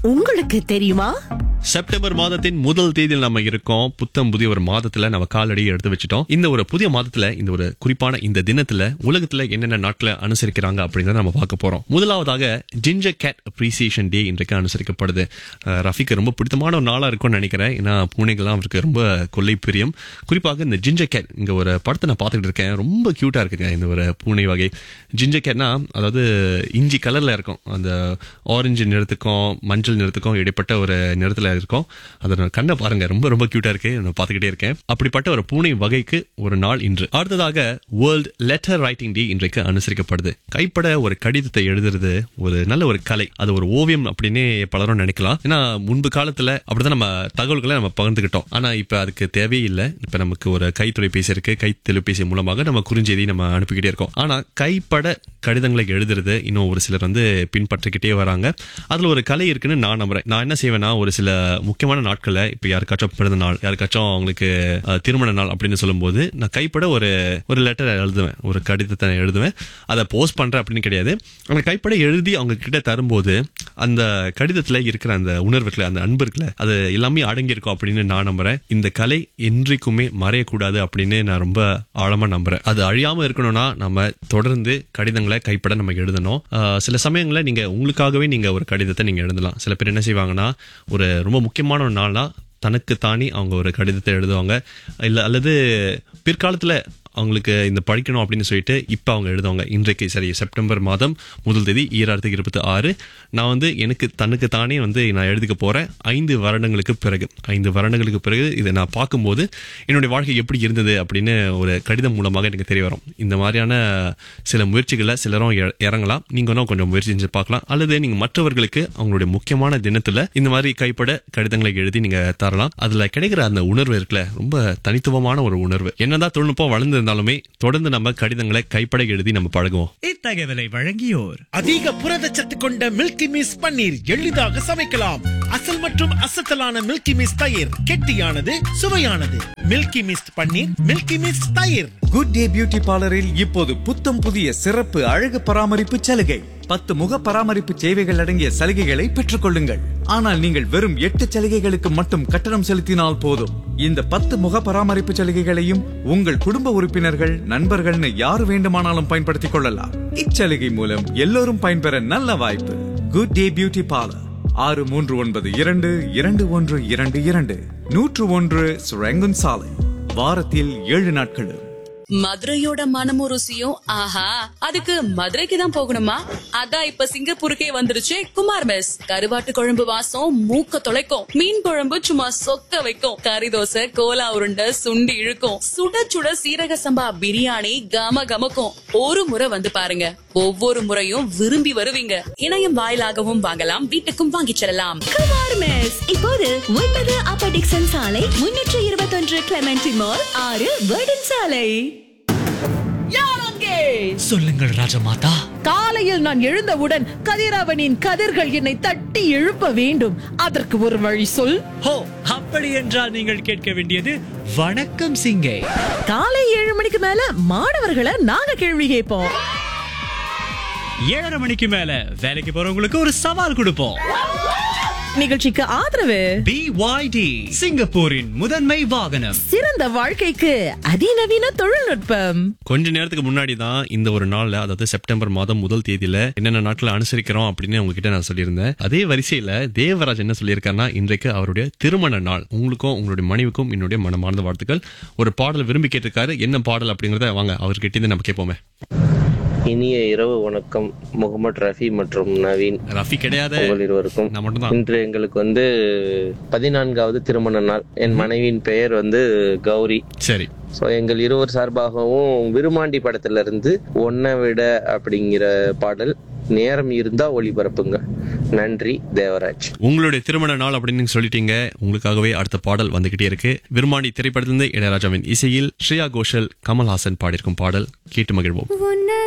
உங்களுக்கு தெரியுமா செப்டம்பர் மாதத்தின் முதல் தேதியில் நம்ம இருக்கோம் புத்தம் புதிய ஒரு மாதத்துல நம்ம காலடியை எடுத்து வச்சிட்டோம் இந்த ஒரு புதிய மாதத்துல இந்த ஒரு குறிப்பான இந்த தினத்துல உலகத்துல என்னென்ன நாட்களை அனுசரிக்கிறாங்க அப்படிங்கறத நம்ம பார்க்க போறோம் முதலாவதாக ஜிஞ்சர் கேட் அப்ரிசியேஷன் டே இன்றைக்கு அனுசரிக்கப்படுது அஹ், ரஃபிக்கு ரொம்ப பிடித்தமான ஒரு நாளா இருக்கும்னு நினைக்கிறேன் ஏன்னா பூனைகள்லாம் அவருக்கு ரொம்ப கொள்ளை பிரியம் குறிப்பாக இந்த ஜிஞ்சர் கேட் இங்க ஒரு படத்தை நான் பார்த்துட்டு இருக்கேன் ரொம்ப கியூட்டா இருக்குங்க இந்த ஒரு பூனை வகை ஜிஞ்சர் கேட்னா அதாவது இஞ்சி கலர்ல இருக்கும் அந்த ஆரஞ்சு நிறத்துக்கும் மஞ்சள் நிறத்துக்கும் இடைப்பட்ட ஒரு நிறத்துல இருக்கும் அதோட கண்ணை பாருங்க ரொம்ப ரொம்ப கியூட்டா இருக்கு நான் பார்த்துக்கிட்டே இருக்கேன் அப்படிப்பட்ட ஒரு பூனை வகைக்கு ஒரு நாள் இன்று அடுத்ததாக வேர்ல்ட் லெட்டர் ரைட்டிங் டே இன்றைக்கு அனுசரிக்கப்படுது கைப்பட ஒரு கடிதத்தை எழுதுறது ஒரு நல்ல ஒரு கலை அது ஒரு ஓவியம் அப்படின்னே பலரும் நினைக்கலாம் ஏன்னா முன்பு காலத்துல அப்படிதான் நம்ம தகவல்களை நம்ம பகிர்ந்துக்கிட்டோம் ஆனா இப்ப அதுக்கு தேவையே இல்லை இப்ப நமக்கு ஒரு கை தொலைபேசி இருக்கு கை தொலைபேசி மூலமாக நம்ம குறுஞ்செய்தி நம்ம அனுப்பிக்கிட்டே இருக்கோம் ஆனா கைப்பட கடிதங்களை எழுதுறது இன்னும் ஒரு சிலர் வந்து பின்பற்றிக்கிட்டே வராங்க அதுல ஒரு கலை இருக்குன்னு நான் நம்புறேன் நான் என்ன செய்வேன்னா ஒரு சில முக்கியமான நாட்கள்ல இப்ப யாருக்காச்சும் பிறந்த நாள் யாருக்காச்சும் அவங்களுக்கு அஹ், திருமண நாள் அப்படின்னு சொல்லும்போது நான் கைப்பட ஒரு ஒரு லெட்டர் எழுதுவேன் ஒரு கடிதத்தை எழுதுவேன் அதை போஸ்ட் பண்றேன் அப்படின்னு கிடையாது அந்த கைப்பட எழுதி அவங்க கிட்ட தரும்போது அந்த கடிதத்துல இருக்கிற அந்த உணர்வுகளை அந்த அன்பு இருக்குல்ல அது எல்லாமே அடங்கி இருக்கும் அப்படின்னு நான் நம்புறேன் இந்த கலை என்றைக்குமே மறையக்கூடாது அப்படின்னு நான் ரொம்ப ஆழமா நம்புறேன் அது அழியாம இருக்கணும்னா நம்ம தொடர்ந்து கடிதங்களை கைப்பட நம்ம எழுதணும் ஆஹ் சில சமயங்கள்ல நீங்க உங்களுக்காகவே நீங்க ஒரு கடிதத்தை நீங்க எழுதலாம் சில பேர் என்ன செய்வாங்கன்னா ஒரு ரொம்ப முக்கியமான ஒரு நாள்னா தனக்கு தானி அவங்க ஒரு கடிதத்தை எழுதுவாங்க இல்ல அல்லது பிற்காலத்துல அவங்களுக்கு இந்த படிக்கணும் அப்படின்னு சொல்லிட்டு இப்போ அவங்க எழுதுவாங்க இன்றைக்கு சரி செப்டம்பர் மாதம் முதல் தேதி ஈராயிரத்தி இருபத்தி ஆறு நான் வந்து எனக்கு தனக்கு தானே வந்து நான் எழுதிக்க போறேன் ஐந்து வருடங்களுக்கு பிறகு ஐந்து வருடங்களுக்கு பிறகு இதை நான் பார்க்கும்போது என்னுடைய வாழ்க்கை எப்படி இருந்தது அப்படின்னு ஒரு கடிதம் மூலமாக எனக்கு தெரிய வரும் இந்த மாதிரியான சில முயற்சிகளை சிலரும் இற- இறங்கலாம் நீங்க இன்னும் கொஞ்சம் முயற்சி செஞ்சு பார்க்கலாம் அல்லது நீங்க மற்றவர்களுக்கு அவங்களுடைய முக்கியமான தினத்துல இந்த மாதிரி கைப்பட கடிதங்களை எழுதி நீங்க தரலாம் அதுல கிடைக்கிற அந்த உணர்வு இருக்குல்ல ரொம்ப தனித்துவமான ஒரு உணர்வு என்னதான் தொழில்நுட்பம் வளர்ந்திருந்தாலுமே தொடர்ந்து நம்ம கடிதங்களை கைப்பட எழுதி நம்ம பழகுவோம் இத்தகவலை வழங்கியோர் அதிக புரதச்சத்து கொண்ட மில்கி மிஸ் பன்னீர் எளிதாக சமைக்கலாம் அசல் மற்றும் அசத்தலான மில்கி மிஸ் தயிர் கெட்டியானது சுவையானது Milky Mist paneer Milky Mist தயிர் குட் டே பியூட்டி பார்லரில் இப்போது புத்தம் புதிய சிறப்பு அழகு பராமரிப்பு சலுகை பத்து முக பராமரிப்பு சேவைகள் அடங்கிய சலுகைகளை பெற்றுக் கொள்ளுங்கள் ஆனால் நீங்கள் வெறும் எட்டு சலுகைகளுக்கு மட்டும் கட்டணம் செலுத்தினால் போதும் இந்த பத்து முக பராமரிப்பு சலுகைகளையும் உங்கள் குடும்ப உறுப்பினர்கள் நண்பர்கள்னு யார் வேண்டுமானாலும் பயன்படுத்திக் கொள்ளலாம் இச்சலுகை மூலம் எல்லோரும் பயன்பெற நல்ல வாய்ப்பு குட் டே பியூட்டி பார்லர் ஆறு மூன்று ஒன்பது இரண்டு இரண்டு ஒன்று இரண்டு இரண்டு நூற்று ஒன்று சுரங்குன் சாலை வாரத்தில் ஏழு நாட்களும் மதுரையோட மனமும் ருசியும் ஆஹா அதுக்கு மதுரைக்கு தான் போகணுமா அதான் இப்ப சிங்கப்பூருக்கே வந்துருச்சு குமார் மெஸ் கருவாட்டு குழம்பு வாசம் மூக்க தொலைக்கும் மீன் குழம்பு சும்மா சொக்க வைக்கும் கறி தோசை கோலா உருண்டை சுண்டி இழுக்கும் சுட சுட சீரக சம்பா பிரியாணி கம கமக்கும் ஒரு முறை வந்து பாருங்க ஒவ்வொரு முறையும் விரும்பி வருவீங்க இணையம் வாயிலாகவும் வாங்கலாம் வீட்டுக்கும் வாங்கிச் செல்லலாம் குமார் மெஸ் இப்போது ஒன்பது அப்பர் டிக்சன் சாலை முன்னூற்று இருபத்தொன்று கிளமெண்டி மால் ஆறு வேர்டன் சாலை சொல்லுங்கள் ராஜமாதா காலையில் நான் எழுந்தவுடன் கதிரவனின் கதிர்கள் என்னை தட்டி எழுப்ப வேண்டும் அதற்கு ஒரு வழி சொல் ஹோ அப்படி என்றால் நீங்கள் கேட்க வேண்டியது வணக்கம் சிங்கை காலை ஏழு மணிக்கு மேல மாணவர்களை நாங்க கேள்வி கேட்போம் ஏழரை மணிக்கு மேல வேலைக்கு போறவங்களுக்கு ஒரு சவால் கொடுப்போம் நிகழ்ச்சிக்கு ஆதரவு பிஒய்டி சிங்கப்பூரின் முதன்மை வாகனம் சிறந்த வாழ்க்கைக்கு அதிநவீன தொழில்நுட்பம் கொஞ்ச நேரத்துக்கு முன்னாடி தான் இந்த ஒரு நாள்ல அதாவது செப்டம்பர் மாதம் முதல் தேதியில என்னென்ன நாட்களை அனுசரிக்கிறோம் அப்படின்னு உங்ககிட்ட நான் சொல்லியிருந்தேன் அதே வரிசையில தேவராஜ் என்ன சொல்லியிருக்காருன்னா இன்றைக்கு அவருடைய திருமண நாள் உங்களுக்கும் உங்களுடைய மனைவிக்கும் என்னுடைய மனமார்ந்த வாழ்த்துக்கள் ஒரு பாடல் விரும்பி கேட்டிருக்காரு என்ன பாடல் அப்படிங்கறத வாங்க அவர்கிட்ட இருந்து நம்ம கேட்போமே இனிய இரவு வணக்கம் முகமது ரஃபி மற்றும் நவீன் ரஃபி கிடையாது உங்கள் இருவருக்கும் நான் மட்டும்தான் இன்று எங்களுக்கு வந்து பதினான்காவது திருமண நாள் என் மனைவியின் பெயர் வந்து கௌரி சரி ஸோ எங்கள் இருவர் சார்பாகவும் விருமாண்டி படத்துல இருந்து ஒன்னை விட அப்படிங்கிற பாடல் நேரம் இருந்தா ஒளிபரப்புங்க நன்றி தேவராஜ் உங்களுடைய திருமண நாள் அப்படின்னு சொல்லிட்டீங்க உங்களுக்காகவே அடுத்த பாடல் வந்துகிட்டே இருக்கு விரும்மாண்டி திரைப்படத்திலிருந்து இளையராஜாவின் இசையில் ஸ்ரேயா கோஷல் கமல்ஹாசன் பாடியிருக்கும் பாடல் கேட்டு மகிழ்வோம்